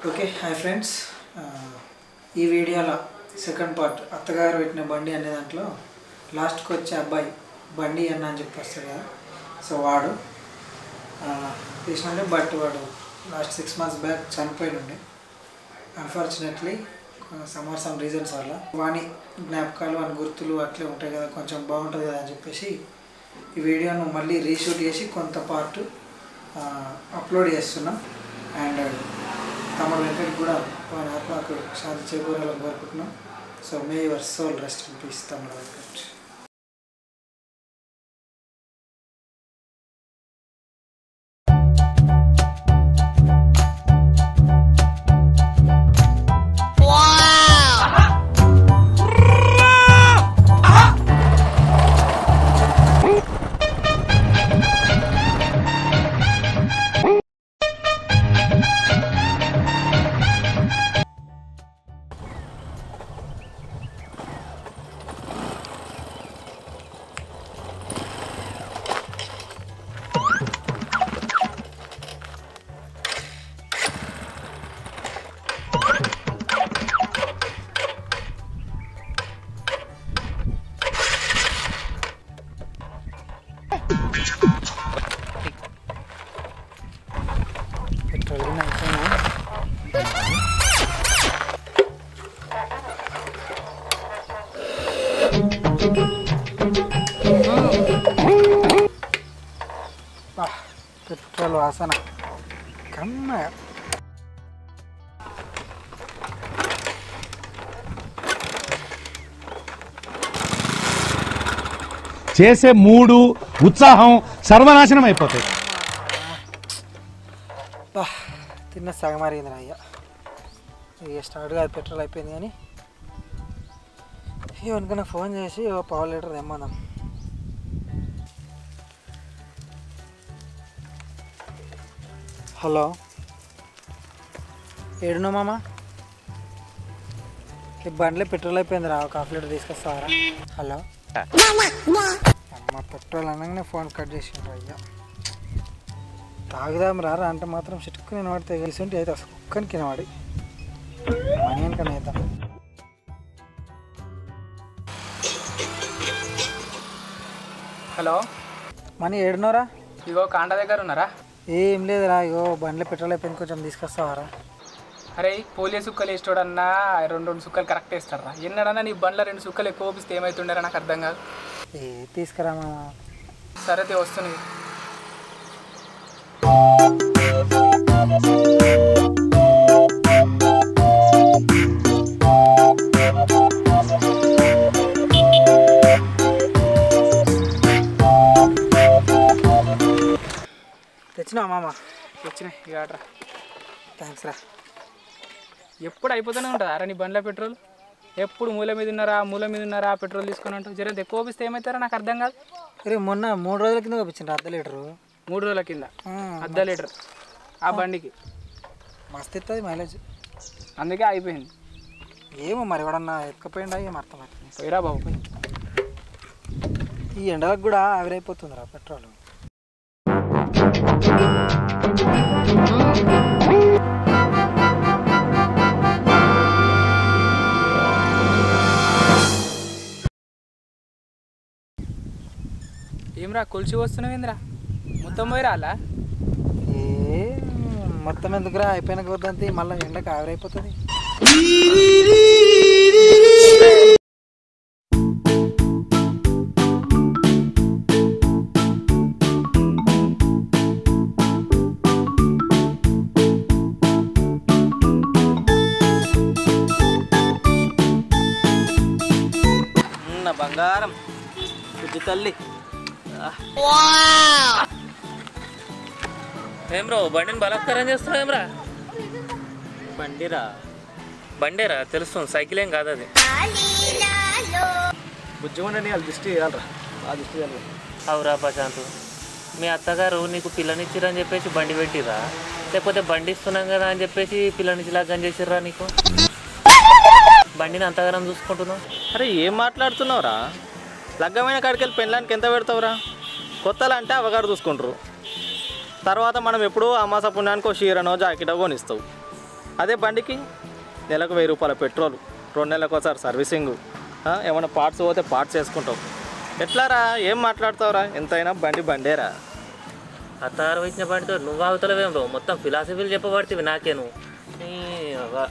Okay hi friends ఈ వీడియోలో second part అత్తగారు పెట్టిన బండి అనే దాంట్లో లాస్ట్కి వచ్చే అబ్బాయి బండి అన్న అని చెప్పి వస్తాడు కదా సో వాడు తీసినంటే బట్ వాడు లాస్ట్ సిక్స్ మంత్స్ బ్యాక్ చనిపోయి ఉండే అన్ఫార్చునేట్లీ సమ్మర్ సమ్ రీజన్స్ వల్ల వాని జ్ఞాపకాలు వాని గుర్తులు అట్లే ఉంటాయి కదా కొంచెం బాగుంటుంది కదా అని చెప్పేసి ఈ వీడియోను మళ్ళీ రీషూట్ చేసి కొంత పార్ట్ అప్లోడ్ చేస్తున్నాం అండ్ తమ వెంకట్ కూడా వాని ఆత్మకు శాంతి చేకూరాలని కోరుకుంటున్నాం so may your soul rest in peace తమ్ముడు వెంకట్ పెట్రోల్ అయిపోయినా బా, పెట్రోల్ వాసన కమ్మ చేసే మూడు ఉత్సాహం సర్వనాశనం అయిపోతాయి బా తిన్న సగం అరిగింది అయ్యా ఇక స్టార్ట్ కాదు పెట్రోల్ అయిపోయింది కానీ ఎవరికైనా ఫోన్ చేసి ఓ పావు లీటర్ తెమ్మందాం హలో ఏడునో మామ ఈ బండ్లో పెట్రోల్ అయిపోయింది రా ఒక హాఫ్ లీటర్ తీసుకొస్తావరా హలో అమ్మ పెట్రోల్ అనగానే ఫోన్ కట్ చేసిండ్రు అయ్యా తాగుదాం రారా అంటే మాత్రం చిటుక్కు నేను వాడితే తెలిసి అయితే అసలు కుక్కనికి వాడి మనీ అనుకని అయితే హలో మనీ ఏడునోరా ఇగో కాండ దగ్గర ఉన్నారా ఏం లేదురా ఇగో బండ్లో పెట్రోల్ అయిపోయింది కొంచెం తీసుకొస్తావారా అరే పోలియో సుక్కలు వేసేటోడన్నా రెండు రెండు సుక్కలు కరెక్ట్ వేస్తారా ఎన్నడన్నా నీ బండ్లో రెండు సుక్కలు ఎక్కువ ఓపిస్తే ఏమవుతుండారా నాకు అర్థం కాదు ఏ తీసుకురా మామ సరే తే వస్తుంది తెచ్చినావా మామ వచ్చినాయి ఇక ఆడరా థ్యాంక్స్ రా ఎప్పుడు అయిపోతూనే ఉంటుంది అరే నీ బండ్లో పెట్రోల్ ఎప్పుడు మూల మీద ఉన్నారా మూల మీద ఉన్నారా పెట్రోల్ తీసుకుని అంటావు జర ఎక్కువ ఓపిస్తే ఏమవుతారా నాకు అర్థం కాదు అరే మొన్న మూడు రోజుల కింద పంపించిండ్రు అర్ధ లీటరు మూడు రోజుల కింద ఆ, అర్ధ లీటర్ ఆ బండికి మస్తు ఇస్తుంది మైలేజ్ అందుకే అయిపోయింది ఏమో మరి ఎవడన్నా ఎత్తుకపోయిండా ఏం అర్థం అవుతుంది పోయిరా బాబు పోయి ఈ ఎండలకు కూడా ఆవిరైపోతుందిరా పెట్రోల్ ఏమ్రా కొలిచి వస్తున్నావేంద్రా మొత్తం పోయి రాలా ఏ మొత్తం ఎందుకురా అయిపోయిన కొద్దంతి మళ్ళీ ఎండకు ఆవిరైపోతుంది నా బంగారం బుద్ధి తల్లి ఏం బ్రో బండిని బలాత్కారం చేస్తున్నావు ఏమ్రా బండిరా బండేరా తెలుస్తుంది సైకిల్ ఏం కాదు అది బుజ్జిమండి వాళ్ళు దిష్టి చేయాలరా ఆ దిష్టి చేయాలి అవురా ప్రశాంత్ మీ అత్తగారు నీకు పిల్లనిచ్చిరని చెప్పేసి బండి పెట్టిరా లేకపోతే బండి ఇస్తున్నాం కదా అని చెప్పేసి పిల్లనిచ్చిలా గన్ చేసిర్రా నీకు బండిని అంతగానం చూసుకుంటున్నావు అరే ఏం మాట్లాడుతున్నావురా లగ్గమైన కాడికి వెళ్ళి పెళ్ళానికి ఎంత పెడతావురా కొత్తలు అంటే అవగారు చూసుకుంటారు తర్వాత మనం ఎప్పుడూ అమాస పుణ్యానికి ఒక చీరనో జాకెటో కొనిస్తావు అదే బండికి నెలకు వెయ్యి రూపాయల పెట్రోల్ రెండు నెలలకు ఒకసారి సర్వీసింగ్ ఆ, ఏమైనా పార్ట్స్ పోతే పార్ట్స్ వేసుకుంటావు ఎట్లారా ఏం మాట్లాడతావురా ఎంతైనా బండి బండేరా అత్తారు వచ్చిన బండితో నువ్వు అవతలవేం రో మొత్తం ఫిలాసఫీలు చెప్పబడుతుంది నాకే నువ్వు నీ అవ్వ.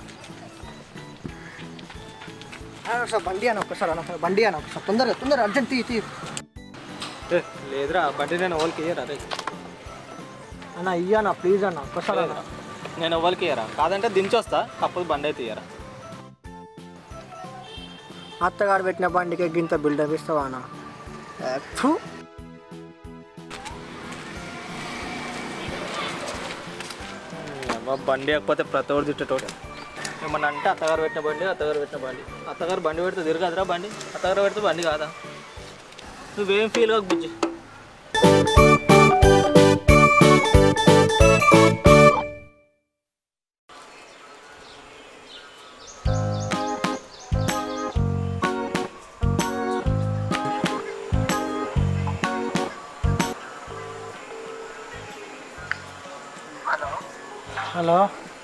ఒకసారి బండి అని ఒకసారి అన్న ఒకసారి బండి అని ఒకసారి తొందరగా తొందరగా అర్జెంట్ తీ తీ ఏ, లేదురా బండి నేను ఎవరికి ఇయ్యరా రే అన్న ఇయ్యనా ప్లీజ్ అన్న ఒక్కసారి అన్న నేను ఎవరికి ఇయ్యరా కాదంటే దించొస్తా అప్పుడు బండి అయితే ఇయ్యరా అత్తగారు పెట్టిన బండికి గింత బిల్డప్ ఇస్తావా అన్న ఏ, ఫు. అమ్మ బండి లేకపోతే ప్రతి ఒక్కరు తిట్టేటోడే ఏమన్నా అంటే అత్తగారు పెట్టిన బండి అత్తగారు పెట్టిన బండి అత్తగారు బండి పెడితే తిరగదురా బండి అత్తగారు పెడితే బండి కాదా నువ్వేం ఫీల్ కాక బుజ్జి హలో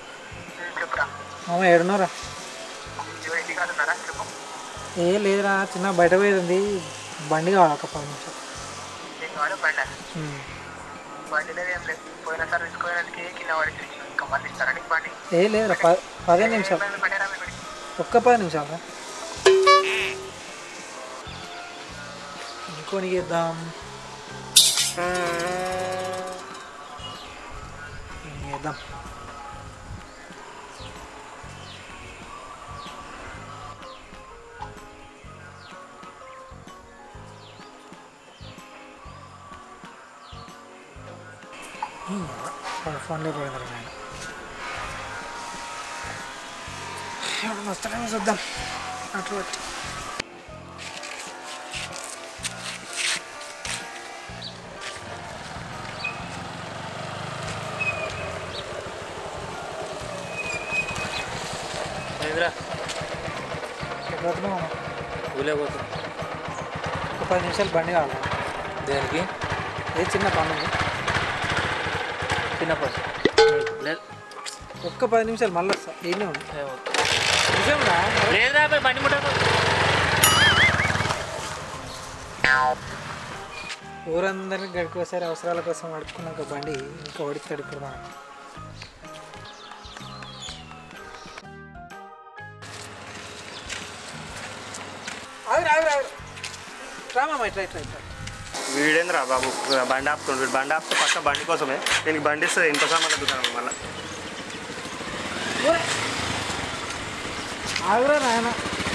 మామ ఏడున్నారా ఏ లేదురా చిన్న బయట పోయేది ఉంది బండి కావాలి ఒక పది నిమిషాలు ఉమ్. ఏ లేదురా ప పదిహేను నిమిషాలు ఒక్క పది నిమిషాలు ఇంకోని చేద్దాం ఏం చేద్దాం ఫోన్లో పోయినారు నేను ఎవరు వస్తారేమో చూద్దాం అట్లా వచ్చి ఏందిరా ఎక్కడ ఊలే పోతు ఒక పది నిమిషాలు బండి కావాలి దేనికి ఏ చిన్న పని ఉంది చిన్న పని లేదు ఒక్క పది నిమిషాలు మళ్ళీ వస్తా ఏమీ ఉంది ఏమో. నిజంగా లేదురా పోయి బండి ముట్ట ఊరందరినీ గడికోసారి అవసరాల కోసం అడుక్కున్నాక బండి ఇంకా ఓడిస్తాడు ఇప్పుడు మనం ఆగు, ఆగు, ఆగు. రామమ్మ ఇట్లా ఇట్లా ఇట్లా వీడేంద్రా బాబు బండి ఆపుతుండు వీడు బండి ఆపితే పక్క బండి కోసమే దీనికి బండి ఇస్తే ఇంత సామాన్లు దుకాణం మళ్ళీ ఆగురా నాయన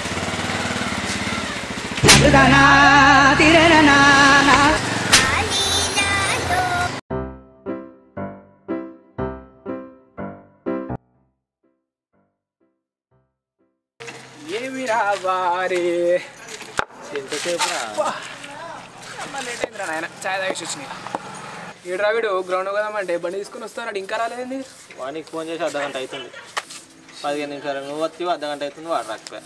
ఏమి రావారే ఎంతసేపు రా అమ్మ లేట్ అయిందిరా నాయన ఛాయ్ తాగేసి వచ్చినాయి ఈడ్రా వీడు గ్రౌండ్ పోదామంటే బండి తీసుకుని వస్తాడు ఇంకా రాలేదండి వానికి ఫోన్ చేసి అర్ధ గంట అవుతుంది పదిహేను నిమిషాలు నువ్వు వచ్చి అర్ధ గంట అవుతుంది వాడు రాకపోయా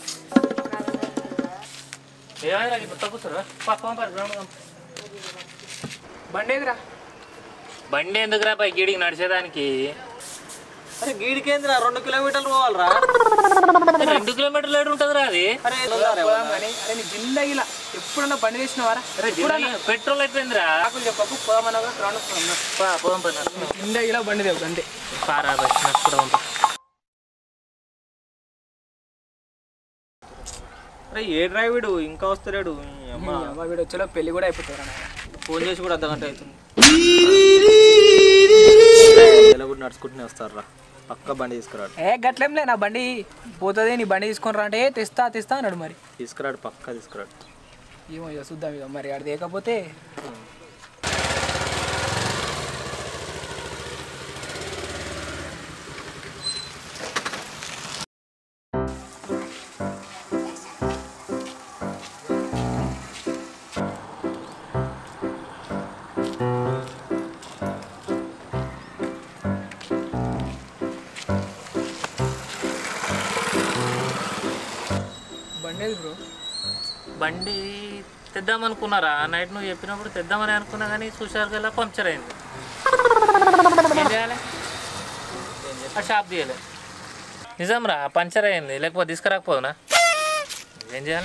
ఏమైనా ఇప్పుడు కూర్చోరా పాపం పరి గ్రౌండ్ పంపు. బండి ఏదిరా బండి ఎందుకురా పై గీడికి నడిచేదానికి అరే గీడికేంద్రా రెండు కిలోమీటర్లు పోవాలరా రెండు కిలోమీటర్లు ఏడు ఉంటుందిరా అది అరే పోదాం కానీ అరే నీ జిందగీలా ఎప్పుడన్నా బండి తీసినవారా ఎప్పుడన్నా పెట్రోల్ అయిపోయిందిరా ఆకులు చెప్పకు పోదామన్నా గ్రౌండ్ వస్తున్నాం పా పోదాం పై నడుచుకుందాం. జిందగీలా బండి దేవు అంతే పారా బస్ నడుచుకుందాం పా. అరే ఏ డ్రైవిడు ఇంకా వస్తలేడు ఈ అమ్మ అమ్మ వీడు వచ్చేలో పెళ్లి కూడా అయిపోతారా నాయన ఫోన్ చేసి కూడా అర్ధ గంట అవుతుంది ఇలా కూడా నడుచుకుంటూనే వస్తారు రా పక్క బండి తీసుకురాడు ఏ గట్లేంలే నా బండి పోతుంది నీ బండి తీసుకొని రా అంటే "ఏ, తెస్తా తెస్తా అన్నాడు మరి తీసుకురాడు పక్క తీసుకురాడు ఏమో ఇక చూద్దాం ఇక మరి ఆడ లేకపోతే బండి ఏది బ్రో బండి తెద్దామనుకున్నారా నైట్ నువ్వు చెప్పినప్పుడు తెద్దామని అనుకున్నా కానీ చూసారు కదా పంక్చర్ అయింది ఏం చేయాలి ఆ షాప్ తీయాలి నిజం రా పంచర్ అయింది లేకపోతే తీసుకురాకపోదునా ఏం చేయాలి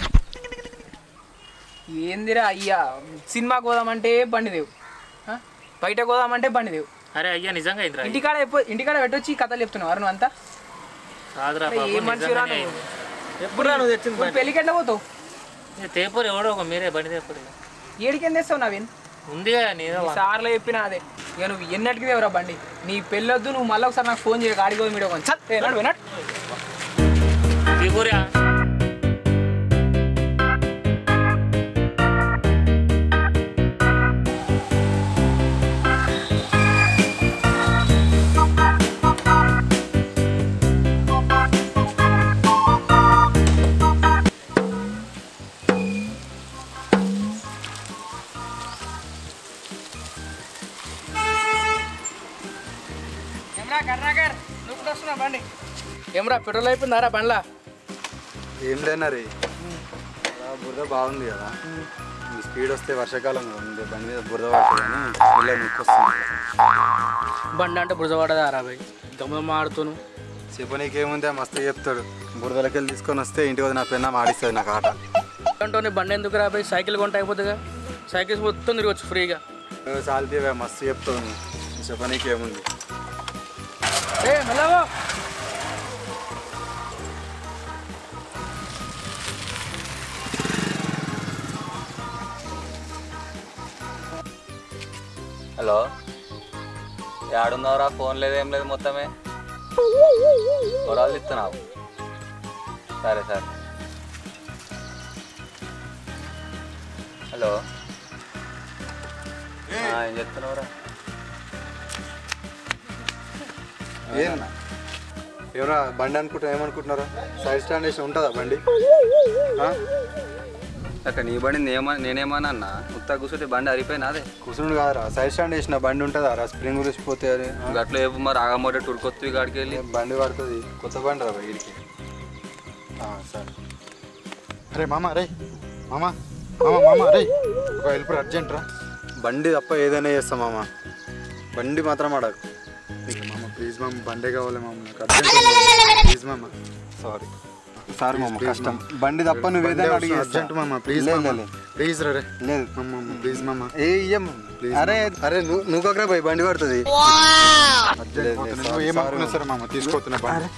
ఏందిరా అయ్యా సినిమాకి పోదామంటే బండి దేవు ఆ? బయట పోదామంటే బండి దేవు అరే అయ్యా నిజంగా అయిందిరా ఇంటికాడ ఎప్పు- ఇంటికాడ పెట్టొచ్చి ఈ కథలు చెప్తున్నావు నువ్వు అంతా కాదురా అరే, బాబు ఏం మనిషిరా నిజంగానే నువ్వు? అయింది. ఎప్పుడు నువ్వు తెచ్చింది ఇప్పుడు పెళ్ళికి ఎట్లా పోతావు ఇది తేపూరు ఎవడో ఒక మీరే బండి తేపూరు ఏడికి ఏం తెస్తావు నవీన్ ఉంది కదా నీదో సార్లో చెప్పినా అదే ఇక నువ్వు ఎన్నటికి దేవరా బండి నీ పెళ్ళొద్దు నువ్వు మళ్ళీ ఒకసారి నాకు ఫోన్ చేయక ఆడికి పోయి మీడియో కొంచెం చల్ ఏ, నడు వినట్ త్రిపురా ఏమరా కర్ణాకర్ నువ్వు కూడా వస్తున్నావు బండి ఏమరా పెట్రోల్ అయిపోయిందారా బండ్లా ఏం లేనరి బురద బాగుంది కదా ఈ స్పీడ్ వస్తే వర్షాకాలం ఉంది బండి మీద బురద పడుతుందని ఇలా నొక్కొస్తుంది బండి అంటే బురదపడదా రాబాయ్ గమనం ఆడుతాను చెప్పనీకేముంది మస్తు చెప్తాడు బురదలకి వెళ్ళి తీసుకొని వస్తే ఇంటికి వద్ద నా పెన్న ఆడిస్తుంది నాకు ఆట అంటూ బండి ఎందుకు రాబాయ్ సైకిల్ కొంట అయిపోతుందిగా సైకిల్స్ మొత్తం తిరగచ్చు ఫ్రీగా సాల్తీవే మస్తు చెప్తావు నువ్వు చెప్పనీకేముంది ఏ మెల్లవో హలో ఏడున్నావురా ఫోన్ లేదు ఏం లేదు మొత్తమే గొడవలు ఇస్తున్నావు సరే సరే హలో ఆ, ఏం చెప్తున్నావురా ఏమన్నా ఎవరా బండి అనుకుంటా ఏమనుకుంటున్నారా సైడ్ స్టాండ్ వేసి ఉంటుందా బండి ఆ? అక్కడ నీ బండి నేమ నేనేమన్నా అన్న ఉత్తా కూర్చుంటే బండి అరిపోయినా అదే కూర్చుని కాదురా సైడ్ స్టాండ్ వేసిన బండి ఉంటుందా రా స్ప్రింగ్ ఊసిపోతే అని ఆ? గట్ల చెప్పు మరి ఆగమోటే టుడుకొత్తి కాడికి వెళ్ళి బండి పడుతుంది కొత్త బండి రా వీడికి సరే అరే మామ రే మామ మామ మామ రే ఒక హెల్ప్ అర్జెంట్ రా బండి తప్ప ఏదైనా చేస్తాం మామ బండి మాత్రం ఆడకు మామ ప్లీజ్ మామ బండే కావాలి మామ నాకు అర్జెంట్ ప్లీజ్ మామ సారీ సారీ మామ కష్టం బండి తప్ప నువ్వు ఏదైనా అడిగి అర్జెంట్ మామ ప్లీజ్ లేదు ప్లీజ్ రే లేదు మామ ప్లీజ్ మామ ఏ ఇయ్యం అరే అరే నువ్వు నువ్వు ఒకరే పోయి బండి పడుతుంది ఏమనుకున్నా సరే మామ తీసుకోతున్నా బండి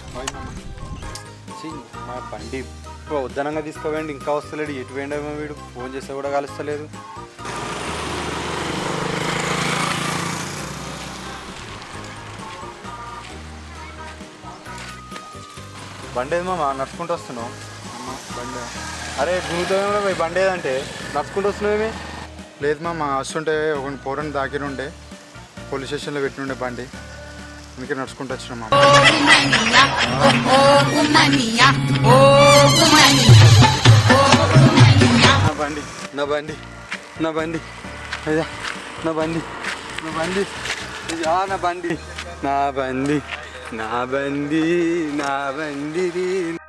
ఛీ, మా బండి ఇప్పుడు వద్దనంగా తీసుకోవేండి ఇంకా వస్తలేడు ఎటు వేయండేమో వీడు ఫోన్ చేస్తే కూడా కలుస్తలేదు బండి ఏది మామ నడుచుకుంటూ వస్తున్నావు అమ్మ బండి అరే గుంగుతావేమో కూడా పోయి బండి ఏదంటే నడుచుకుంటూ వస్తున్నావేమి లేదు మామ వస్తుంటే ఒక పోరని దాకిరి ఉండే పోలీస్ స్టేషన్లో పెట్టినుండే బండి అందుకే నడుచుకుంటూ వచ్చిన మామ నా బండి నా బండి నా బండి అయ్యా నా బండి నా బండి అయ్యా నా బండి నా బండి నా బండి నా బండి